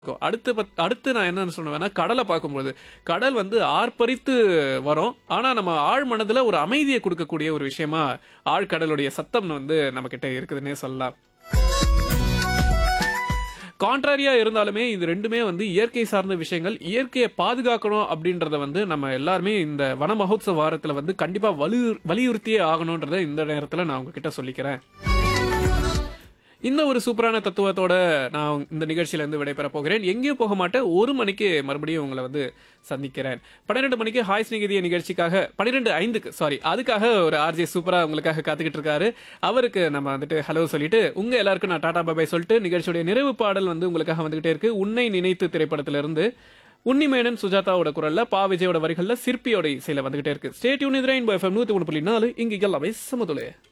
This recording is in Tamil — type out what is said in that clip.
இருக்கும். அடுத்து பத்- அடுத்து நான் என்ன சொல்லுவேன்னா கடலை பார்க்கும்போது கடல் வந்து ஆர்ப்பரித்து வரும் ஆனா நம்ம ஆழ் மனதுல ஒரு அமைதியை கொடுக்கக்கூடிய ஒரு விஷயமா ஆழ்கடலுடைய சத்தம் வந்து நம்ம கிட்ட இருக்குதுன்னே சொல்லலாம் கான்ட்ராரியா இருந்தாலுமே இது ரெண்டுமே வந்து இயற்கை சார்ந்த விஷயங்கள் இயற்கையை பாதுகாக்கணும் அப்படின்றத வந்து நம்ம எல்லாருமே இந்த வன மகோத்சவ வாரத்துல வந்து கண்டிப்பா வலு வலியுறுத்தியே ஆகணுன்றத இந்த நேரத்துல நான் உங்ககிட்ட சொல்லிக்கிறேன் இந்த ஒரு சூப்பரான தத்துவத்தோட நான் இந்த நிகழ்ச்சியில இருந்து விடைபெற போகிறேன் எங்கேயும் போக மாட்டேன் ஒரு மணிக்கு மறுபடியும் உங்களை வந்து சந்திக்கிறேன் பன்னிரெண்டு மணிக்கு ஹாய் ஸ்நேகிதிய நிகழ்ச்சிக்காக பன்னிரெண்டு ஐந்துக்கு சாரி அதுக்காக ஒரு ஆர்ஜே சூப்பரா உங்களுக்காக காத்துக்கிட்டு இருக்காரு அவருக்கு நம்ம வந்துட்டு ஹலோ சொல்லிட்டு உங்க எல்லாருக்கும் நான் டாடா பாபாய் சொல்லிட்டு நிகழ்ச்சியுடைய நிறைவு பாடல் வந்து உங்களுக்காக வந்துகிட்டே இருக்கு உன்னை நினைத்து திரைப்படத்திலிருந்து உன்னிமேனன் சுஜாதாவோட குரல்ல பா விஜயோட வரிகள்ல சிற்பியோட இசையில வந்துகிட்டே இருக்கு state unit Rainbow FM நூத்தி ஒன்று புள்ளி நாலு இங்க எல்லாமே சமதுலே